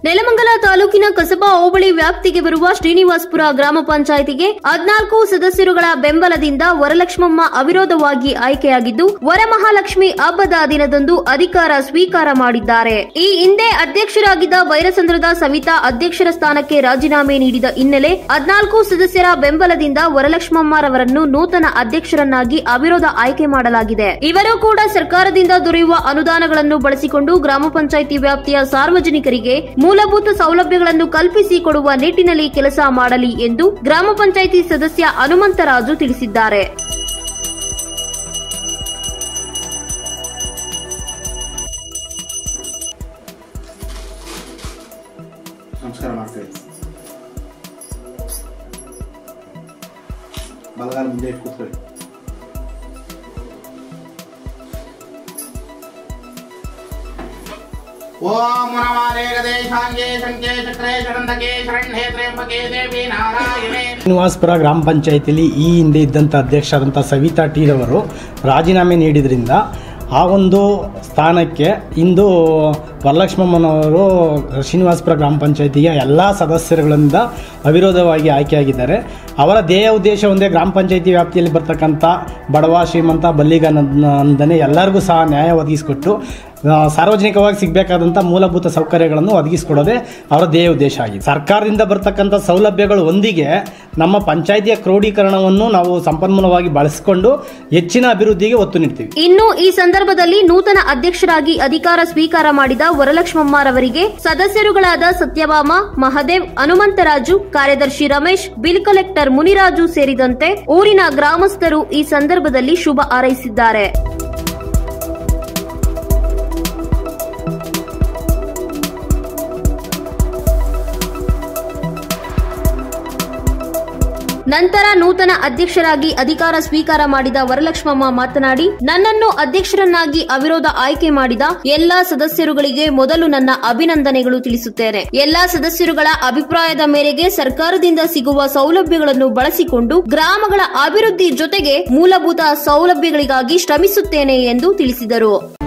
ನೆಲಮಂಗಲ ತಾಲೂಕಿನ ಕಸಬಾ ಹೋಬಳಿ ವ್ಯಾಪ್ತಿಗೆ ಬರುವ ಶ್ರೀನಿವಾಸಪುರ ಗ್ರಾಮ ಪಂಚಾಯಿತಿಗೆ ಹದಿನಾಲ್ಕು ಸದಸ್ಯರುಗಳ ಬೆಂಬಲದಿಂದ ವರಲಕ್ಷ್ಮಮ್ಮ ಅವಿರೋಧವಾಗಿ ಆಯ್ಕೆಯಾಗಿದ್ದು ವರಮಹಾಲಕ್ಷ್ಮಿ ಹಬ್ಬದ ದಿನದಂದು ಅಧಿಕಾರ ಸ್ವೀಕಾರ ಮಾಡಿದ್ದಾರೆ ಈ ಹಿಂದೆ ಅಧ್ಯಕ್ಷರಾಗಿದ್ದ ಬೈರಸಂದ್ರದ ಸವಿತಾ ಅಧ್ಯಕ್ಷರ ಸ್ಥಾನಕ್ಕೆ ರಾಜೀನಾಮೆ ನೀಡಿದ ಹಿನ್ನೆಲೆ ಹದಿನಾಲ್ಕು ಸದಸ್ಯರ ಬೆಂಬಲದಿಂದ ವರಲಕ್ಷ್ಮಮ್ಮರವರನ್ನು ನೂತನ ಅಧ್ಯಕ್ಷರನ್ನಾಗಿ ಅವಿರೋಧ ಆಯ್ಕೆ ಮಾಡಲಾಗಿದೆ ಇವರು ಕೂಡ ಸರ್ಕಾರದಿಂದ ದೊರೆಯುವ ಅನುದಾನಗಳನ್ನು ಬಳಸಿಕೊಂಡು ಗ್ರಾಮ ಪಂಚಾಯಿತಿ ವ್ಯಾಪ್ತಿಯ ಸಾರ್ವಜನಿಕರಿಗೆ ಮೂಲಭೂತ ಸೌಲಭ್ಯಗಳನ್ನು ಕಲ್ಪಿಸಿ ಕೊಡುವ ನಿಟ್ಟಿನಲ್ಲಿ ಕೆಲಸ ಮಾಡಲಿ ಎಂದು ಗ್ರಾಮ ಪಂಚಾಯಿತಿ ಸದಸ್ಯ ಹನುಮಂತರಾಜು ತಿಳಿಸಿದ್ದಾರೆ ನಮಸ್ಕಾರ ಮಾಡ್ತೇವೆ ಬಲಗಾಲ ಮುಂದೆ ಇಟ್ಟು ಕೂತ್ಕೊಳ್ಳಿ ಓಂ ವನಮಾಲೆ ಗದೇಶಾಂಗೆ ಶಂಕೆ ಚಕ್ರೆ ಶರಂದಕೆ ಶರಣ್ಯೇ ತ್ರ್ಯಂಬಕೆ ದೇವಿ ನಾರಾಯಣೇ ಶ್ರೀನಿವಾಸಪುರ ಗ್ರಾಮ ಪಂಚಾಯತಿಲಿ ಈ ಹಿಂದೆ ಇದ್ದಂಥ ಅಧ್ಯಕ್ಷರಾದಂಥ ಸವಿತಾ ಟೀರವರು ರಾಜೀನಾಮೆ ನೀಡಿದ್ರಿಂದ ಆ ಒಂದು ಸ್ಥಾನಕ್ಕೆ ಇಂದು ವರಲಕ್ಷ್ಮಮ್ಮನವರು ಶ್ರೀನಿವಾಸಪುರ ಗ್ರಾಮ ಪಂಚಾಯತಿಗೆ ಎಲ್ಲ ಸದಸ್ಯರುಗಳಿಂದ ಅವಿರೋಧವಾಗಿ ಆಯ್ಕೆಯಾಗಿದ್ದಾರೆ ಅವರ ಧ್ಯೇಯ ಉದ್ದೇಶ ಒಂದೇ ಗ್ರಾಮ ಪಂಚಾಯತಿ ವ್ಯಾಪ್ತಿಯಲ್ಲಿ ಬರ್ತಕ್ಕಂಥ ಬಡವ ಶ್ರೀಮಂತ ಬಲ್ಲಿಗ ಅಂದನೆ ಎಲ್ಲರಿಗೂ ಸಹ ನ್ಯಾಯ ಒದಗಿಸಿಕೊಟ್ಟು ಆ, ಸಾರ್ವಜನಿಕವಾಗಿ ಸಿಗಬೇಕಾದಂಥ ಮೂಲಭೂತ ಸೌಕರ್ಯಗಳನ್ನು ಒದಗಿಸಿಕೊಡೋದೇ ಅವರ ಧ್ಯೇಯ ಉದ್ದೇಶ ಆಗಿದೆ ಸರ್ಕಾರದಿಂದ ಬರ್ತಕ್ಕಂಥ ಸೌಲಭ್ಯಗಳು ಒಂದಿಗೆ ನಮ್ಮ ಪಂಚಾಯಿತಿಯ ಕ್ರೋಢೀಕರಣವನ್ನು ನಾವು ಸಂಪನ್ಮೂಲವಾಗಿ ಬಳಸಿಕೊಂಡು ಹೆಚ್ಚಿನ ಅಭಿವೃದ್ಧಿಗೆ ಒತ್ತು ನೀಡ್ತೀವಿ ಇನ್ನು ಈ ಸಂದರ್ಭದಲ್ಲಿ ನೂತನ ಅಧ್ಯಕ್ಷರಾಗಿ ಅಧಿಕಾರ ಸ್ವೀಕಾರ ಮಾಡಿದ ವರಲಕ್ಷ್ಮಮ್ಮರವರಿಗೆ ಸದಸ್ಯರುಗಳಾದ ಸತ್ಯಭಾಮ ಮಹದೇವ್ ಹನುಮಂತರಾಜು ಕಾರ್ಯದರ್ಶಿ ರಮೇಶ್ ಬಿಲ್ ಕಲೆಕ್ಟರ್ ಮುನಿರಾಜು ಸೇರಿದಂತೆ ಊರಿನ ಗ್ರಾಮಸ್ಥರು ಈ ಸಂದರ್ಭದಲ್ಲಿ ಶುಭ ಹಾರೈಸಿದ್ದಾರೆ ನಂತರ ನೂತನ ಅಧ್ಯಕ್ಷರಾಗಿ ಅಧಿಕಾರ ಸ್ವೀಕಾರ ಮಾಡಿದ ವರಲಕ್ಷ್ಮಮ್ಮ ಮಾತನಾಡಿ ನನ್ನನ್ನು ಅಧ್ಯಕ್ಷರನ್ನಾಗಿ ಅವಿರೋಧ ಆಯ್ಕೆ ಮಾಡಿದ ಎಲ್ಲಾ ಸದಸ್ಯರುಗಳಿಗೆ ಮೊದಲು ನನ್ನ ಅಭಿನಂದನೆಗಳು ತಿಳಿಸುತ್ತೇನೆ ಎಲ್ಲಾ ಸದಸ್ಯರುಗಳ ಅಭಿಪ್ರಾಯದ ಮೇರೆಗೆ ಸರ್ಕಾರದಿಂದ ಸಿಗುವ ಸೌಲಭ್ಯಗಳನ್ನು ಬಳಸಿಕೊಂಡು ಗ್ರಾಮಗಳ ಅಭಿವೃದ್ಧಿ ಜೊತೆಗೆ ಮೂಲಭೂತ ಸೌಲಭ್ಯಗಳಿಗಾಗಿ ಶ್ರಮಿಸುತ್ತೇನೆ ಎಂದು ತಿಳಿಸಿದರು